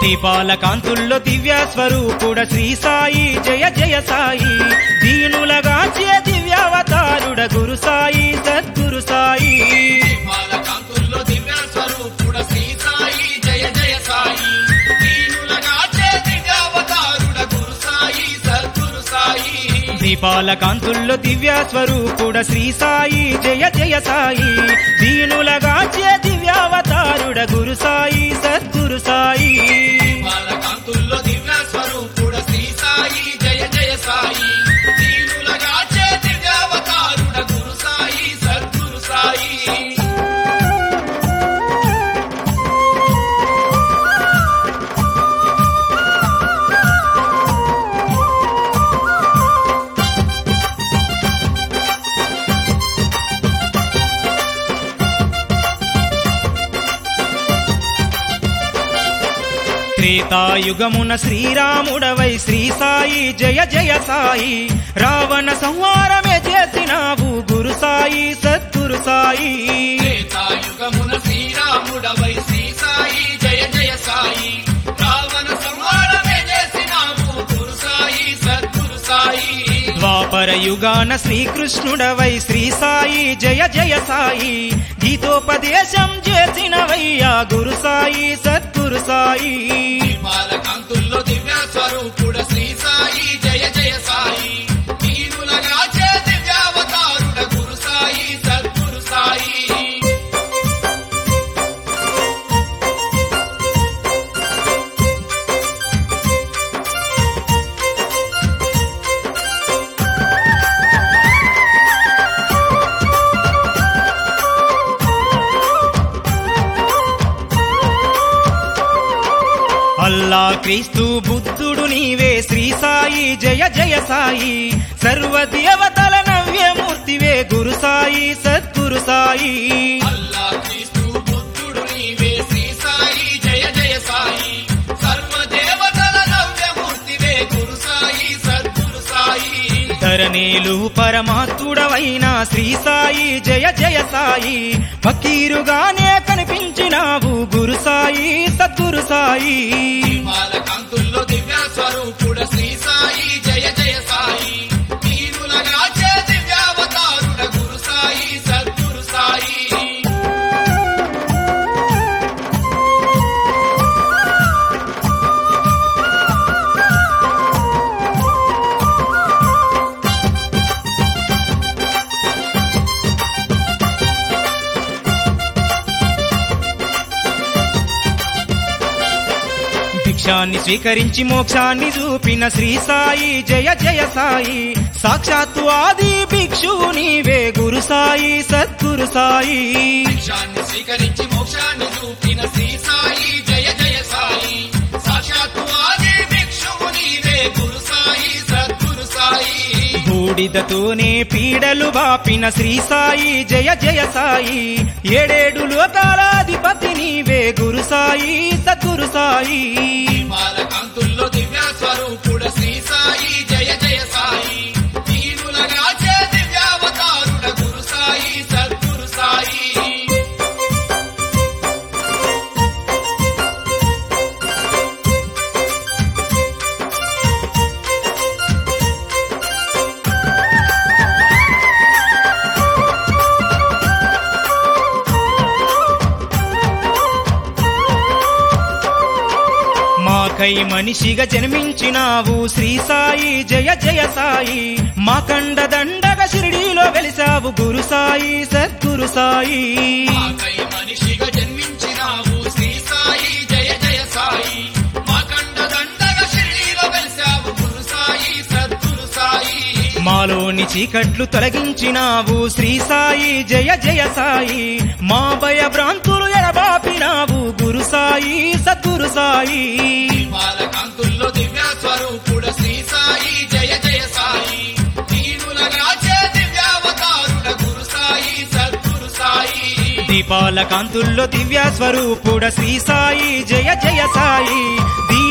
దీపాల కాంతుల్లో దివ్య స్వరూపుడ శ్రీ సాయి జయ జయ సాయి దీనులగా చే దివ్యావతారుడ గురు సాయి సద్గురు సాయి దీపాల కాంతుల్లో దివ్య స్వరూపుడ శ్రీ సాయి జయ జయ సాయి దీనులగా చే దివ్యావతారుడ గురు సాయి సద్గురు సాయి దీపాల కాంతుల్లో దివ్య స్వరూపుడ శ్రీ సాయి జయ జయ సాయి దీనులగా చే దివ్యావతారుడ గురు సాయి సద్గురు సాయి దీపాల కాంతుల్లో దివ్య స్వరూపుడ శ్రీ సాయి జయ జయ సాయి దీనులగా చే దివ్యావతారుడ గురు సాయి సద్గురు సాయి త్రేతాయుగమున శ్రీరాముడవై శ్రీ సాయి జయ జయ సాయి రావణ సంహారమే చేసినావు గురు సాయి సద్గురు సాయి త్రేతాయుగమున శ్రీరాముడవై శ్రీ సాయి జయ జయ సాయి రావణ సంహారమే చేసినావు గురు సాయి సద్గురు సాయి ద్వాపర యుగాన శ్రీకృష్ణుడవై శ్రీ సాయి జయ జయ సాయి గీతోపదేశం చేసినవయ్యా గురు సాయి సద్గురు సాయి దీపాల కాంతుల్లో దివ్య స్వరూపుడ శ్రీ సాయి జయ జయ సాయి దీనులగా చే దివ్యావతారుడ గురు సాయి సద్గురు సాయి అల్లా క్రీస్తు బుద్ధుడు నీవే శ్రీ సాయి జయ జయ సాయి సర్వ దేవతల నవ్యమూర్తివే గురు సాయి సద్గురు సాయి అల్లా క్రీస్తు బుద్ధుడు నీవే శ్రీ సాయి జయ జయ సాయి సర్వ దేవతల నవ్యమూర్తివే గురు సాయి సద్గురు సాయి ధరణీలు పరమాత్ముడవైన శ్రీ సాయి జయ జయ సాయి ఫకీరుగానే కనిపించినావు గురు సాయి సద్గురు సాయి దీపాల కాంతుల్లో దివ్య స్వరూపుడ శ్రీ సాయి జయ జయ సాయి దీనులగా చే దివ్యావతారుడ గురు సాయి సద్గురు సాయి భిక్షాన్ని స్వీకరించి మోక్షాన్ని చూపిన శ్రీ సాయి జయ జయ సాయి సాక్షాత్తు ఆది భిక్షు నీవే గురు సాయి సద్గురు సాయి భిక్షాన్ని స్వీకరించి మోక్షాన్ని చూపిన శ్రీ సాయి జయ జయ సాయి సాక్షాత్తు ఆది భిక్షువు నీవే గురు సాయి సద్గురు సాయి బూడిదతోనే పీడలు బాపిన శ్రీ సాయి జయ జయ సాయి ఏడేడు లోకాలాధిపతి నీవే గురు సాయి సద్గురు సాయి దీపాల కాంతుల్లో దివ్య స్వరూపుడ శ్రీ సాయి జయ జయ సాయి దీనులగా చే దివ్యావతారుడ గురు సాయి సద్గురు సాయి మాకై మనిషిగా జన్మించినావు శ్రీ సాయి జయ జయ సాయి మా కండ దండగా షిరిడీలో వెలిసావు గురు సాయి సద్గురు సాయి మాకై మనిషిగా జన్మించినావు శ్రీ సాయి జయ జయ సాయి మా కండ దండగా షిరిడీలో వెలిసావు గురు సాయి సద్గురు సాయి మాలోని చీకట్లు తొలగించినావు శ్రీ సాయి జయ జయ సాయి మా భయ భ్రాంతులు ఎడబాపినావు గురు సాయి సద్గురు సాయి దీపాల కాంతుల్లో దివ్య స్వరూపుడ శ్రీ సాయి జయ జయ సాయి దీనులగా చే దివ్యావతారుడ గురు సాయి సద్గురు సాయి దీపాల కాంతుల్లో దివ్య స్వరూపుడ శ్రీ సాయి జయ జయ సాయి